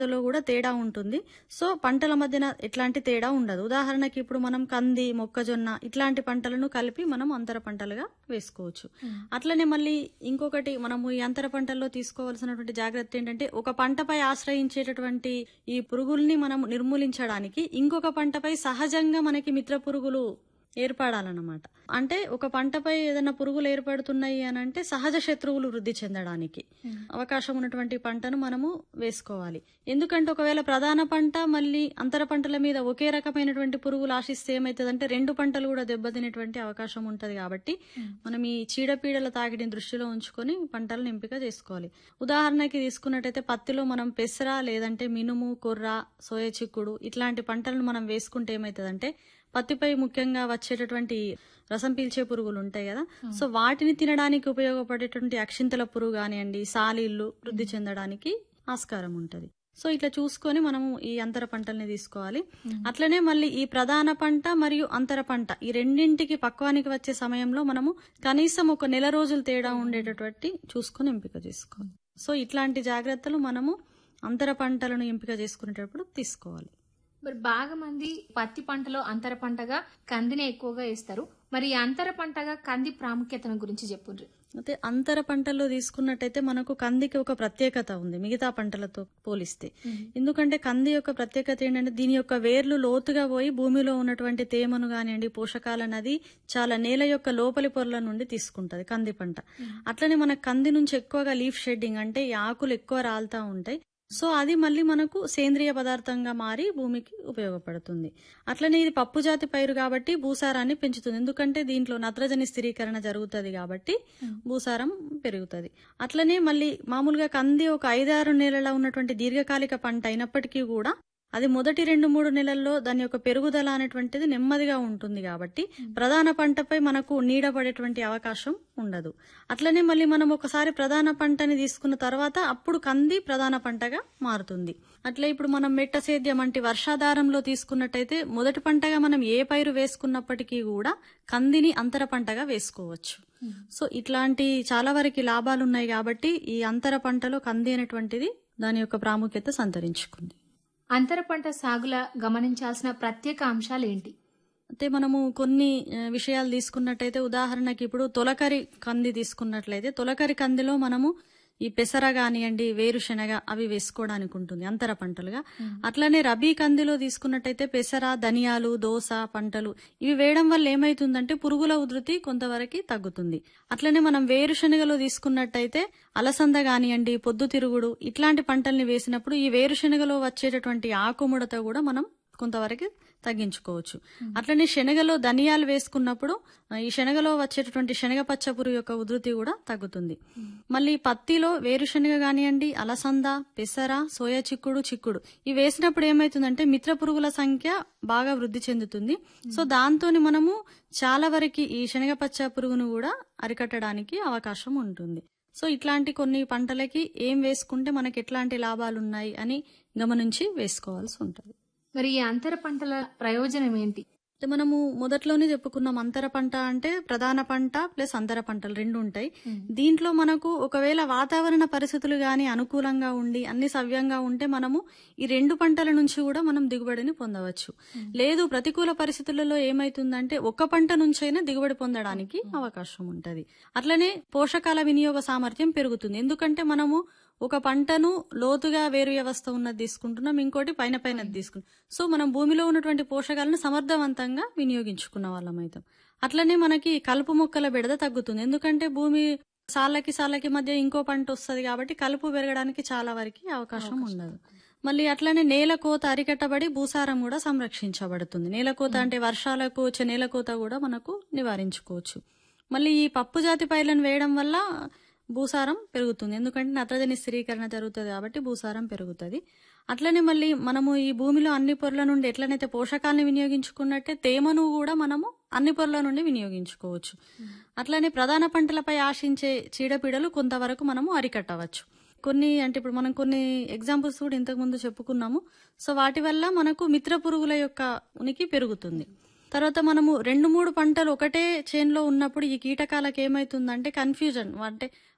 లో కూడా తేడా ఉంటుంది సో పంటల మధ్యన ఎట్లాంటి తేడా ఉండదు ఉదాహరణకి ఇప్పుడు మనం కంది మొక్కజొన్న ఇట్లాంటి పంటలను కలిపి మనం అంతర పంటలుగా వేసుకోవచ్చు అట్లనే మళ్ళీ ఇంకొకటి మనము ఈ అంతర పంటల్లో తీసుకోవాల్సినటువంటి జాగ్రత్త ఏంటంటే ఒక పంటపై ఆశ్రయించేటటువంటి ఈ పురుగుల్ని మనం నిర్మూలించడానికి ఇంకొక పంటపై సహజంగా మనకి మిత్ర పురుగులు ఏర్పడాలన్నమాట అంటే ఒక పంటపై ఏదైనా పురుగులు ఏర్పడుతున్నాయి అని అంటే సహజ శత్రువులు వృద్ధి చెందడానికి అవకాశం ఉన్నటువంటి పంటను మనము వేసుకోవాలి ఎందుకంటే ఒకవేళ ప్రధాన పంట మళ్ళీ అంతర పంటల మీద ఒకే రకమైనటువంటి పురుగులు ఆశిస్తే ఏమవుతుందంటే రెండు పంటలు కూడా దెబ్బతినేటువంటి అవకాశం ఉంటది కాబట్టి మనం ఈ చీడపీడల తాకిడిని దృష్టిలో ఉంచుకొని పంటలను ఎంపిక చేసుకోవాలి ఉదాహరణకి తీసుకున్నట్టయితే పత్తిలో మనం పెసర లేదంటే మినుము కొర్ర సోయ చిక్కుడు ఇట్లాంటి పంటలను మనం వేసుకుంటే ఏమవుతుందంటే పత్తిపై ముఖ్యంగా వచ్చేటటువంటి రసం పీల్చే పురుగులు ఉంటాయి కదా సో వాటిని తినడానికి ఉపయోగపడేటువంటి అక్షింతల పురుగు కానివ్వండి సాలీళ్ళు వృద్ధి చెందడానికి ఆస్కారం ఉంటది సో ఇట్లా చూసుకొని మనము ఈ అంతర పంటల్ని తీసుకోవాలి అట్లనే మళ్ళీ ఈ ప్రధాన పంట మరియు అంతర పంట ఈ రెండింటికి పక్వానికి వచ్చే సమయంలో మనము కనీసం ఒక నెల రోజులు తేడా ఉండేటటువంటి చూసుకొని ఎంపిక చేసుకోవాలి సో ఇట్లాంటి జాగ్రత్తలు మనము అంతర పంటలను ఎంపిక చేసుకునేటప్పుడు తీసుకోవాలి మరి బాగా మంది పత్తి పంటలో అంతర పంటగా కందిని ఎక్కువగా వేస్తారు మరి ఈ అంతర పంటగా కంది ప్రాముఖ్యతను గురించి చెప్పుండ్రి అయితే అంతర పంటల్లో తీసుకున్నట్టయితే మనకు కందికి ఒక ప్రత్యేకత ఉంది మిగతా పంటలతో పోలిస్తే ఎందుకంటే కంది యొక్క ప్రత్యేకత ఏంటంటే దీని యొక్క వేర్లు లోతుగా పోయి భూమిలో ఉన్నటువంటి తేమను కానివ్వండి పోషకాలను అది చాలా నేల యొక్క లోపలి పొరల నుండి తీసుకుంటది కంది పంట అట్లనే మన కంది నుంచి ఎక్కువగా లీఫ్ షెడ్డింగ్ అంటే ఈ ఆకులు ఎక్కువ రాలుతా ఉంటాయి సో అది మళ్ళీ మనకు సేంద్రియ పదార్థంగా మారి భూమికి ఉపయోగపడుతుంది అట్లనే ఇది పప్పు జాతి పైరు కాబట్టి భూసారాన్ని పెంచుతుంది ఎందుకంటే దీంట్లో నత్రజని స్థిరీకరణ జరుగుతుంది కాబట్టి భూసారం పెరుగుతుంది అట్లనే మళ్ళీ మామూలుగా కంది ఒక ఐదారు నెలల ఉన్నటువంటి దీర్ఘకాలిక పంట అయినప్పటికీ కూడా అది మొదటి రెండు మూడు నెలల్లో దాని యొక్క పెరుగుదల అనేటువంటిది నెమ్మదిగా ఉంటుంది కాబట్టి ప్రధాన పంటపై మనకు నీడ పడేటువంటి అవకాశం ఉండదు అట్లనే మళ్ళీ మనం ఒకసారి ప్రధాన పంటని తీసుకున్న తర్వాత అప్పుడు కంది ప్రధాన పంటగా మారుతుంది అట్లే ఇప్పుడు మనం మెట్ట సేద్యం అంటే వర్షాధారంలో తీసుకున్నట్టయితే మొదటి పంటగా మనం ఏ పైరు వేసుకున్నప్పటికీ కూడా కందిని అంతర పంటగా వేసుకోవచ్చు సో ఇట్లాంటి చాలా వరకు లాభాలు ఉన్నాయి కాబట్టి ఈ అంతర పంటలో కంది అనేటువంటిది దాని యొక్క ప్రాముఖ్యత సంతరించుకుంది అంతర పంట సాగుల గమనించాల్సిన ప్రత్యేక అంశాలు ఏంటి అయితే మనము కొన్ని ఆ, విషయాలు తీసుకున్నట్టయితే ఉదాహరణకి ఇప్పుడు తొలకరి కంది తీసుకున్నట్లయితే తొలకరి కందిలో మనము ఈ పెసర కానివ్వండి వేరుశెనగ అవి వేసుకోవడానికి ఉంటుంది అంతర పంటలుగా అట్లనే రబీ కందిలో తీసుకున్నట్టయితే పెసర ధనియాలు దోస పంటలు ఇవి వేయడం వల్ల ఏమైతుందంటే పురుగుల ఉధృతి కొంతవరకు తగ్గుతుంది అట్లనే మనం వేరుశెనగలో తీసుకున్నట్టయితే అలసంద కానివ్వండి పొద్దుతిరుగుడు ఇట్లాంటి పంటల్ని వేసినప్పుడు ఈ వేరుశెనగలో వచ్చేటటువంటి ఆకుముడత కూడా మనం కొంతవరకు తగ్గించుకోవచ్చు అట్లనే శనగలో ధనియాలు వేసుకున్నప్పుడు ఆ, ఈ శనగలో వచ్చేటటువంటి శనగ పచ్చ పురుగు యొక్క ఉధృతి కూడా తగ్గుతుంది మళ్ళీ పత్తిలో వేరుశనగ కానివ్వండి అలసంద పెసర సోయా చిక్కుడు చిక్కుడు ఇవి వేసినప్పుడు ఏమైతుందంటే మిత్ర పురుగుల సంఖ్య బాగా వృద్ధి చెందుతుంది సో దాంతోని మనము చాలా వరకు ఈ శనగ పచ్చ పురుగును కూడా అరికట్టడానికి అవకాశం ఉంటుంది సో ఇట్లాంటి కొన్ని పంటలకి ఏం వేసుకుంటే మనకి ఎట్లాంటి లాభాలు ఉన్నాయి అని గమనించి వేసుకోవాల్సి ఉంటుంది మరి ఈ అంతర పంటల ప్రయోజనం ఏంటి అయితే మనము మొదట్లోనే చెప్పుకున్నాం అంతర పంట అంటే ప్రధాన పంట ప్లస్ అంతర పంటలు రెండు ఉంటాయి దీంట్లో మనకు ఒకవేళ వాతావరణ పరిస్థితులు గాని అనుకూలంగా ఉండి అన్ని సవ్యంగా ఉంటే మనము ఈ రెండు పంటల నుంచి కూడా మనం దిగుబడిని పొందవచ్చు లేదు ప్రతికూల పరిస్థితులలో ఏమైతుందంటే ఒక్క పంట నుంచైనా దిగుబడి పొందడానికి అవకాశం ఉంటది అట్లనే పోషకాల వినియోగ సామర్థ్యం పెరుగుతుంది ఎందుకంటే మనము ఒక పంటను లోతుగా వేరు వ్యవస్థ ఉన్నది తీసుకుంటున్నాం ఇంకోటి పైన పైన తీసుకుంటాం సో మనం భూమిలో ఉన్నటువంటి పోషకాలను సమర్థవంతంగా వినియోగించుకున్న వాళ్ళం అవుతాం అట్లనే మనకి కలుపు మొక్కల బెడద తగ్గుతుంది ఎందుకంటే భూమి సాళ్ళకి సాళ్ళకి మధ్య ఇంకో పంట వస్తుంది కాబట్టి కలుపు పెరగడానికి చాలా వరకు అవకాశం ఉండదు మళ్ళీ అట్లనే నేల కోత అరికట్టబడి భూసారం కూడా సంరక్షించబడుతుంది నేల కోత అంటే వర్షాలకు వచ్చే నేల కోత కూడా మనకు నివారించుకోవచ్చు మళ్ళీ ఈ పప్పు జాతి పైర్లను వేయడం వల్ల భూసారం పెరుగుతుంది ఎందుకంటే నత్రజని స్థిరీకరణ జరుగుతుంది కాబట్టి భూసారం పెరుగుతుంది అట్లనే మళ్ళీ మనము ఈ భూమిలో అన్ని పొరల నుండి ఎట్లనైతే పోషకాలను వినియోగించుకున్నట్టే తేమను కూడా మనము అన్ని పొరల నుండి వినియోగించుకోవచ్చు అట్లనే ప్రధాన పంటలపై ఆశించే చీడపీడలు కొంతవరకు మనము అరికట్టవచ్చు కొన్ని అంటే ఇప్పుడు మనం కొన్ని ఎగ్జాంపుల్స్ కూడా ఇంతకు ముందు చెప్పుకున్నాము సో వాటి వల్ల మనకు మిత్ర పురుగుల యొక్క ఉనికి పెరుగుతుంది తర్వాత మనము రెండు మూడు పంటలు ఒకటే చేన్లో ఉన్నప్పుడు ఈ కీటకాలకు ఏమైతుందంటే కన్ఫ్యూజన్ అంటే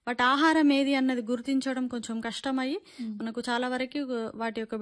వాటి ఆహారం ఏది అన్నది గుర్తించడం కొంచెం కష్టమయ్యి మనకు చాలా వరకు వాటి యొక్క